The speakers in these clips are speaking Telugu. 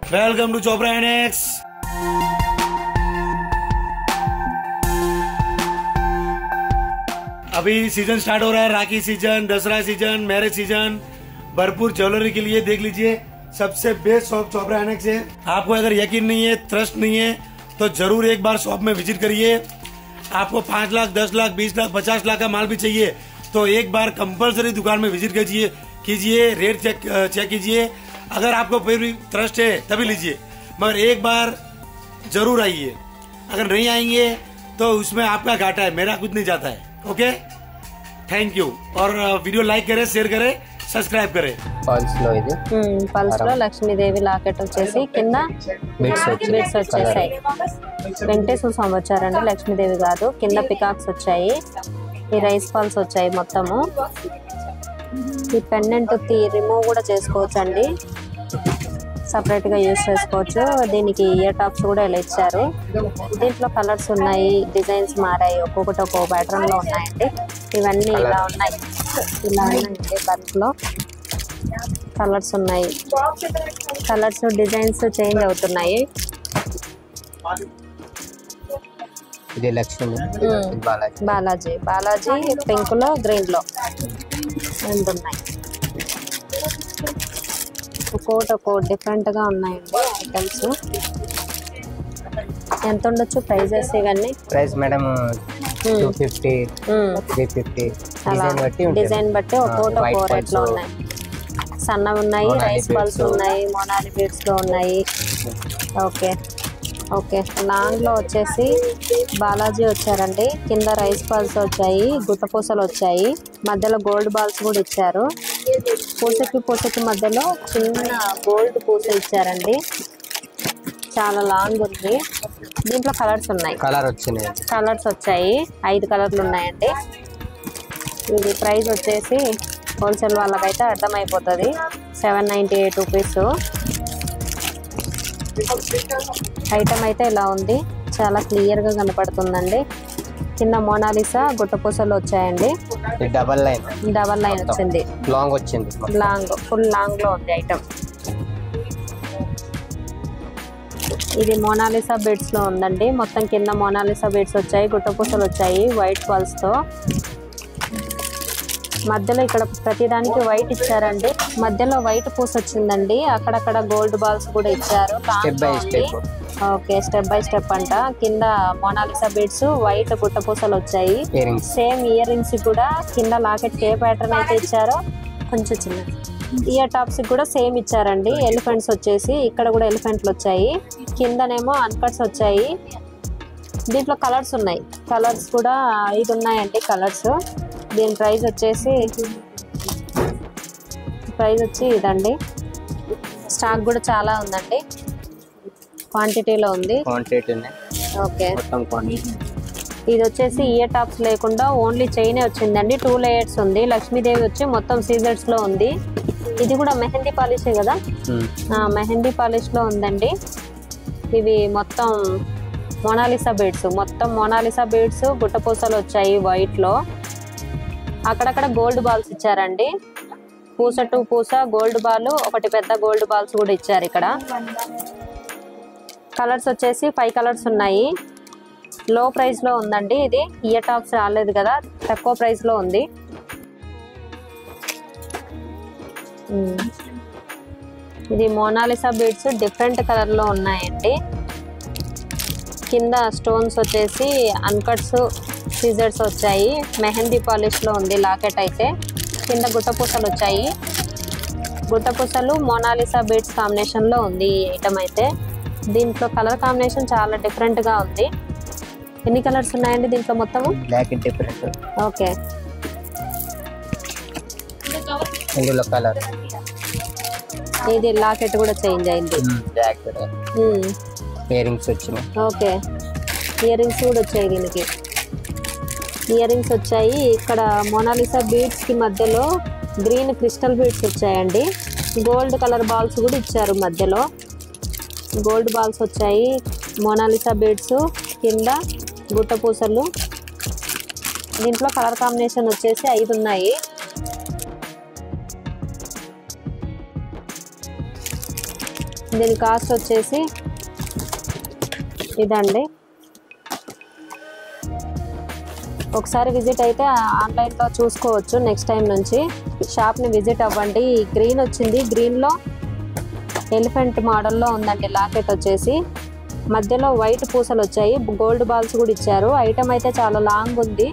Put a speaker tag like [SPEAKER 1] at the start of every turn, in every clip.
[SPEAKER 1] वेलकम टू चोपड़ा एनेक्स अभी सीजन स्टार्ट हो रहा है Rakhi season Dussehra season marriage season भरपूर ज्वेलरी के लिए देख लीजिए सबसे बेस्ट शॉप चोपड़ा एनेक्स है आपको अगर यकीन नहीं है ट्रस्ट नहीं है तो जरूर एक बार शॉप में विजिट करिए आपको पाँच लाख दस लाख बीस लाख पचास लाख का माल भी चाहिए तो एक बार कंपलसरी दुकान में विजिट कीजिए कीजिए रेट चेक चेक कीजिए अगर आपको फिर भी ट्रस्ट है तभी लीजिए मगर एक बार जरूर आइए अगर नहीं आएंगे तो उसमें आपका घाटा है मेरा कुछ नहीं जाता है ओके थैंक यू और अ, वीडियो लाइक करें शेयर करें सब्सक्राइब करें
[SPEAKER 2] ఫాల్స్ లో ఇది
[SPEAKER 3] పల్స్ లో లక్ష్మీదేవి లాకెట్ వచ్చేసి కింద
[SPEAKER 2] బిట్స్ వచ్చి
[SPEAKER 3] బిట్స్ వచ్చేసాయి వెంకటేశ్వర స్వామి వచ్చారండి లక్ష్మీదేవి కాదు కింద పికాక్స్ వచ్చాయి ఈ రైస్ పాల్స్ వచ్చాయి మొత్తము ఈ పెండెంట్ రిమూవ్ కూడా చేసుకోవచ్చు అండి సపరేట్ గా యూస్ చేసుకోవచ్చు దీనికి ఇయర్ టాప్స్ కూడా ఇలా ఇచ్చారు దీంట్లో కలర్స్ ఉన్నాయి డిజైన్స్ మారాయి ఒక్కొక్కటి ఒక్కొక్క ప్యాటర్న్ లో ఉన్నాయండి ఇవన్నీ ఇలా ఉన్నాయి ఇలా ఉన్నాయండి బల్క్ లో కలర్స్ ఉన్నాయి కలర్స్ డిజైన్స్ చేంజ్ అవుతున్నాయి
[SPEAKER 2] ఇది లక్ష్మి ఇది బాలాజీ
[SPEAKER 3] బాలాజీ బాలాజీ పింక్ లో గ్రీన్ లో రెండు ఉన్నాయి ఒక్కొక్కటి ఒక్కో డిఫరెంట్ గా ఉన్నాయండి ఐటమ్స్ ఎంత ఉండొచ్చు ప్రైజెస్ ఇవన్నీ
[SPEAKER 2] ప్రైస్ మేడం టూ ఫిఫ్టీ
[SPEAKER 3] మ్మ్.
[SPEAKER 2] త్రీ ఫిఫ్టీ
[SPEAKER 3] అలా
[SPEAKER 2] డిజైన్ బట్టి ఉంటుంది
[SPEAKER 3] డిజైన్ బట్టి ఒక్కొక్కటి
[SPEAKER 2] White
[SPEAKER 3] ఒక్కో రేట్ లో
[SPEAKER 2] pulse.
[SPEAKER 3] ఉన్నాయి సన్నవి ఉన్నాయి
[SPEAKER 2] Monali
[SPEAKER 3] రైస్ పల్స్
[SPEAKER 2] beads.
[SPEAKER 3] ఉన్నాయి మొనాలి బీడ్స్ లో ఉన్నాయి ఓకే ఓకే లాంగ్ లో వచ్చేసి బాలాజీ వచ్చారండి కింద రైస్ బాల్స్ వచ్చాయి గుట్టపూసలు వచ్చాయి మధ్యలో గోల్డ్ బాల్స్ కూడా ఇచ్చారు పూసకి పూసకి మధ్యలో చిన్న గోల్డ్ పూస ఇచ్చారండి చాలా లాంగ్ ఉంది దీంట్లో కలర్స్ ఉన్నాయి
[SPEAKER 2] కలర్ వచ్చినాయి
[SPEAKER 3] కలర్స్ వచ్చాయి ఐదు కలర్లు ఉన్నాయండి ఇది ప్రైస్ వచ్చేసి హోల్సేల్ వాళ్ళకైతే అర్థమైపోతుంది seven ninety eight rupees item అయితే ఇలా ఉంది చాలా క్లియర్గా కనపడుతుందండి కింద మోనాలిసా గుట్టపూసలు వచ్చాయండి
[SPEAKER 2] ఇది డబల్ లైన్
[SPEAKER 3] డబల్ లైన్ వచ్చింది
[SPEAKER 2] లాంగ్ వచ్చింది
[SPEAKER 3] లాంగ్ ఫుల్ లాంగ్ లో ఉంది ఐటమ్ ఇది మోనాలిసా బీడ్స్ లో ఉందండి మొత్తం కింద మోనాలిసా బీడ్స్ వచ్చాయి గుట్టపూసలు వచ్చాయి వైట్ పల్స్ తో మధ్యలో ఇక్కడ ప్రతిదానికి వైట్ ఇచ్చారండి మధ్యలో వైట్ పూస వచ్చిందండి అక్కడక్కడ గోల్డ్ బాల్స్ కూడా ఇచ్చారు
[SPEAKER 2] step by step
[SPEAKER 3] okay step by step అంట కింద మోనాలిసా బీడ్స్ వైట్ గుట్టపూసలు వచ్చాయి
[SPEAKER 2] earrings
[SPEAKER 3] same earrings కూడా కింద లాకెట్ ఏ ప్యాటర్న్ అయితే ఇచ్చారో కొంచెం చిన్న ఇయర్ టాప్స్ కూడా సేమ్ ఇచ్చారండి ఎలిఫెంట్స్ వచ్చేసి ఇక్కడ కూడా ఎలిఫెంట్లు వచ్చాయి కిందనేమో అన్కట్స్ వచ్చాయి దీంట్లో కలర్స్ ఉన్నాయి కలర్స్ కూడా ఐదు ఉన్నాయండి కలర్స్ దీని ప్రైస్ వచ్చేసి ప్రైస్ వచ్చి ఇదండి స్టాక్ కూడా చాలా ఉందండి క్వాంటిటీలో ఉంది
[SPEAKER 2] క్వాంటిటీ ఉన్నాయి
[SPEAKER 3] ఓకే
[SPEAKER 2] మొత్తం క్వాంటిటీ
[SPEAKER 3] ఇది వచ్చేసి ఇయర్ టాప్స్ లేకుండా ఓన్లీ చైనే వచ్చిందండి టూ లేయర్స్ ఉంది లక్ష్మీదేవి వచ్చి మొత్తం సీజర్స్ లో ఉంది ఇది కూడా మెహందీ పాలిషే కదా ఆ, మెహందీ పాలిష్ లో ఉందండి ఇవి మొత్తం మొనాలిసా బీడ్స్ మొత్తం మొనాలిసా బీడ్స్ గుట్టపూసలు వచ్చాయి వైట్ లో అక్కడక్కడ గోల్డ్ బాల్స్ ఇచ్చారండి పూస టు పూస గోల్డ్ బాల్ ఒకటి పెద్ద గోల్డ్ బాల్స్ కూడా ఇచ్చారు ఇక్కడ కలర్స్ వచ్చేసి ఫైవ్ కలర్స్ ఉన్నాయి లో ప్రైస్ లో ఉందండి ఇది ఇయర్ టాప్స్ రాలేదు కదా తక్కువ ప్రైస్ లో ఉంది ఉమ్. ఇది మోనాలిసా బీడ్స్ డిఫరెంట్ కలర్ లో ఉన్నాయండి కింద స్టోన్స్ వచ్చేసి అన్కట్స్ సీజర్స్ వచ్చాయి మెహందీ పాలిష్ లో ఉంది లాకెట్ అయితే కింద గుట్టపూసలు వచ్చాయి గుట్టపూసలు మోనాలిసా బీడ్స్ కాంబినేషన్ లో ఉంది ఈ ఐటమ్ అయితే దీంట్లో కలర్ కాంబినేషన్ చాలా డిఫరెంట్ గా ఉంది ఎన్ని కలర్స్ ఉన్నాయండి దీంట్లో మొత్తము
[SPEAKER 2] బ్లాక్ డిఫరెంట్
[SPEAKER 3] ఓకే
[SPEAKER 2] ఇందులో కలర్
[SPEAKER 3] ఇది లాకెట్ కూడా చేంజ్ అయింది
[SPEAKER 2] బ్లాక్
[SPEAKER 3] ఉమ్,
[SPEAKER 2] ఇయర్ రింగ్స్ వచ్చినాయి
[SPEAKER 3] ఓకే ఇయర్ రింగ్స్ కూడా వచ్చాయి దీనికి ఇయర్ రింగ్స్ వచ్చాయి ఇక్కడ మోనాలిసా బీడ్స్ కి మధ్యలో గ్రీన్ క్రిస్టల్ బీడ్స్ వచ్చాయండి గోల్డ్ కలర్ బాల్స్ కూడా ఇచ్చారు మధ్యలో గోల్డ్ బాల్స్ వచ్చాయి మోనాలిసా బీడ్స్ కింద గుట్ట పూసలు దీంట్లో కలర్ కాంబినేషన్ వచ్చేసి ఐదు ఉన్నాయి దీని కాస్ట్ వచ్చేసి ఇదండి ఒకసారి విజిట్ అయితే ఆన్లైన్లో చూసుకోవచ్చు నెక్స్ట్ టైం నుంచి షాప్ని విజిట్ అవ్వండి ఈ గ్రీన్ వచ్చింది గ్రీన్లో ఎలిఫెంట్ మోడల్లో ఉందండి లాకెట్ వచ్చేసి మధ్యలో వైట్ పూసలు వచ్చాయి గోల్డ్ బాల్స్ కూడా ఇచ్చారు ఐటమ్ అయితే చాలా లాంగ్ ఉంది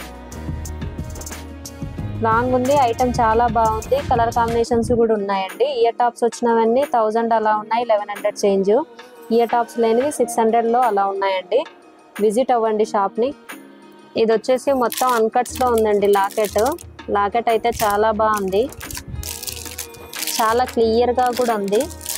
[SPEAKER 3] లాంగ్ ఉంది ఐటమ్ చాలా బాగుంది కలర్ కాంబినేషన్స్ కూడా ఉన్నాయండి ఇయర్ టాప్స్ వచ్చినవన్నీ థౌజండ్ అలా ఉన్నాయి eleven hundred change ear tops లేనివి సిక్స్ హండ్రెడ్లో అలా ఉన్నాయండి విజిట్ అవ్వండి షాప్ని ఇది వచ్చేసి మొత్తం అన్కట్స్లో ఉందండి లాకెట్ లాకెట్ అయితే చాలా బాగుంది చాలా క్లియర్గా కూడా ఉంది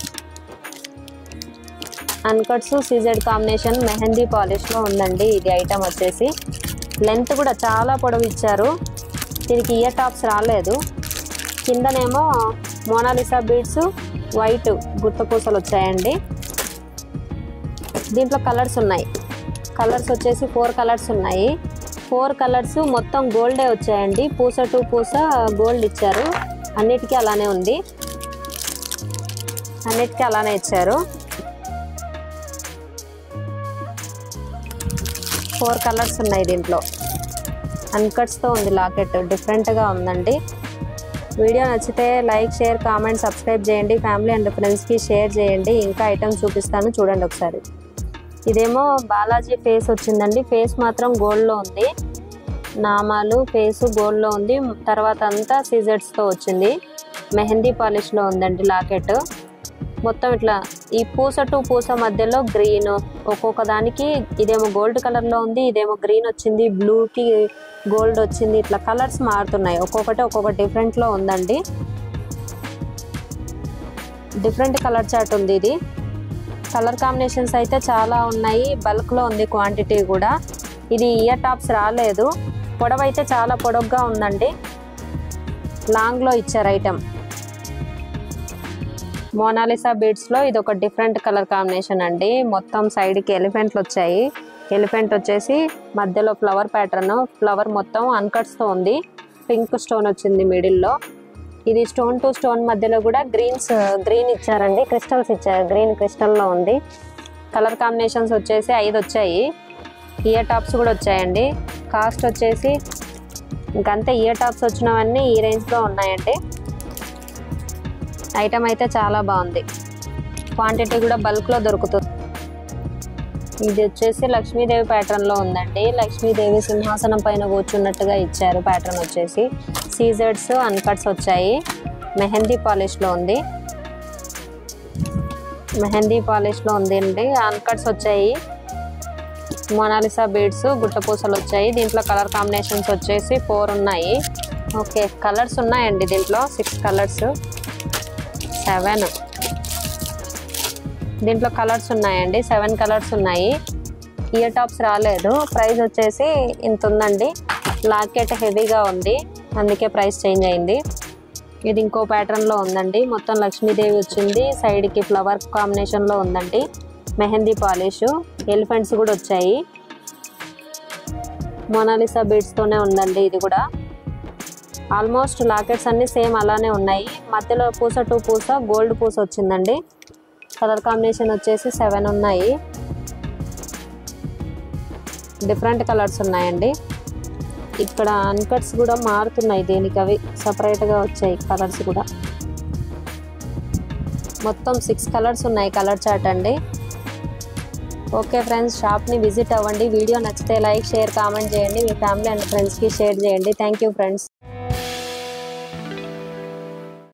[SPEAKER 3] అన్కట్స్ సీజెడ్ కాంబినేషన్ మెహందీ పాలిష్లో ఉందండి ఇది ఐటమ్ వచ్చేసి లెంత్ కూడా చాలా పొడవు ఇచ్చారు దీనికి ఇయర్ టాప్స్ రాలేదు కిందనేమో మోనాలిసా బీడ్స్ వైట్ గుర్తపూసలు వచ్చాయండి దీంట్లో కలర్స్ ఉన్నాయి కలర్స్ వచ్చేసి ఫోర్ కలర్స్ ఉన్నాయి ఫోర్ కలర్స్ మొత్తం గోల్డే వచ్చాయండి పూస టు పూస గోల్డ్ ఇచ్చారు అన్నిటికీ అలానే ఉంది అన్నిటికీ అలానే ఇచ్చారు ఫోర్ కలర్స్ ఉన్నాయి దీంట్లో అన్కట్స్తో ఉంది లాకెట్ డిఫరెంట్గా ఉందండి వీడియో నచ్చితే లైక్ షేర్ కామెంట్ సబ్స్క్రైబ్ చేయండి ఫ్యామిలీ అండ్ ఫ్రెండ్స్కి షేర్ చేయండి ఇంకా ఐటమ్స్ చూపిస్తాను చూడండి ఒకసారి ఇదేమో బాలాజీ ఫేస్ వచ్చిందండి ఫేస్ మాత్రం గోల్డ్లో ఉంది నామాలు ఫేస్ గోల్డ్లో ఉంది తర్వాత అంతా సీజర్స్తో వచ్చింది మెహందీ పాలిష్లో ఉందండి లాకెట్ మొత్తం ఇట్లా ఈ పూస టు పూస మధ్యలో గ్రీన్ ఒక్కొక్క దానికి ఇదేమో గోల్డ్ కలర్లో ఉంది ఇదేమో గ్రీన్ వచ్చింది బ్లూకి గోల్డ్ వచ్చింది ఇట్లా కలర్స్ మారుతున్నాయి ఒక్కొక్కటి ఒక్కొక్క డిఫరెంట్లో ఉందండి డిఫరెంట్ కలర్ చార్ట్ ఉంది ఇది కలర్ కాంబినేషన్స్ అయితే చాలా ఉన్నాయి బల్క్లో ఉంది క్వాంటిటీ కూడా ఇది ఇయర్ టాప్స్ రాలేదు పొడవు అయితే చాలా పొడవుగా ఉందండి లాంగ్లో ఇచ్చారు ఐటమ్ మోనాలిసా బీడ్స్లో ఇది ఒక డిఫరెంట్ కలర్ కాంబినేషన్ అండి మొత్తం సైడ్కి ఎలిఫెంట్లు వచ్చాయి ఎలిఫెంట్ వచ్చేసి మధ్యలో ఫ్లవర్ ప్యాటర్న్ ఫ్లవర్ మొత్తం అన్కట్స్తో ఉంది పింక్ స్టోన్ వచ్చింది మిడిల్లో ఇది స్టోన్ టు స్టోన్ మధ్యలో కూడా గ్రీన్స్ గ్రీన్ ఇచ్చారండి క్రిస్టల్స్ ఇచ్చారు గ్రీన్ క్రిస్టల్లో ఉంది కలర్ కాంబినేషన్స్ వచ్చేసి ఐదు వచ్చాయి ఇయర్ టాప్స్ కూడా వచ్చాయండి కాస్ట్ వచ్చేసి ఇంకంతే ఇయర్ టాప్స్ వచ్చినవన్నీ ఈ రేంజ్లో ఉన్నాయండి ఐటమ్ అయితే చాలా బాగుంది క్వాంటిటీ కూడా బల్క్లో దొరుకుతుంది ఇది వచ్చేసి లక్ష్మీదేవి ప్యాటర్న్లో ఉందండి లక్ష్మీదేవి సింహాసనం పైన కూర్చున్నట్టుగా ఇచ్చారు ప్యాటర్న్ వచ్చేసి సీజర్స్ అన్కట్స్ వచ్చాయి మెహందీ పాలిష్లో ఉంది మెహందీ పాలిష్లో ఉంది అండి అన్కట్స్ వచ్చాయి మొనాలిసా బీడ్స్ గుట్టపూసలు వచ్చాయి దీంట్లో కలర్ కాంబినేషన్స్ వచ్చేసి ఫోర్ ఉన్నాయి ఓకే కలర్స్ ఉన్నాయండి దీంట్లో సిక్స్ కలర్స్ సెవెన్ దీంట్లో కలర్స్ ఉన్నాయండి సెవెన్ కలర్స్ ఉన్నాయి ఇయర్ టాప్స్ రాలేదు ప్రైస్ వచ్చేసి ఇంత ఉందండి లాకెట్ హెవీగా ఉంది అందుకే ప్రైస్ చేంజ్ అయింది ఇది ఇంకో ప్యాటర్న్లో ఉందండి మొత్తం లక్ష్మీదేవి వచ్చింది సైడ్కి ఫ్లవర్ కాంబినేషన్లో ఉందండి మెహందీ పాలిష్ ఎలిఫెంట్స్ కూడా వచ్చాయి మొనాలిసా బీడ్స్తోనే ఉందండి ఇది కూడా ఆల్మోస్ట్ లాకెట్స్ అన్నీ సేమ్ అలానే ఉన్నాయి మధ్యలో పూస టు పూస గోల్డ్ పూస వచ్చిందండి కలర్ కాంబినేషన్ వచ్చేసి సెవెన్ ఉన్నాయి డిఫరెంట్ కలర్స్ ఉన్నాయండి ఇక్కడ అన్కట్స్ కూడా మారుతున్నాయి దేనికి అవి సపరేట్గా వచ్చాయి కలర్స్ కూడా మొత్తం సిక్స్ కలర్స్ ఉన్నాయి కలర్ చార్ట్ అండి ఓకే ఫ్రెండ్స్ షాప్ని విజిట్ అవ్వండి వీడియో నచ్చితే లైక్ షేర్ కామెంట్ చేయండి మీ ఫ్యామిలీ అండ్ ఫ్రెండ్స్కి షేర్ చేయండి థ్యాంక్ యూ ఫ్రెండ్స్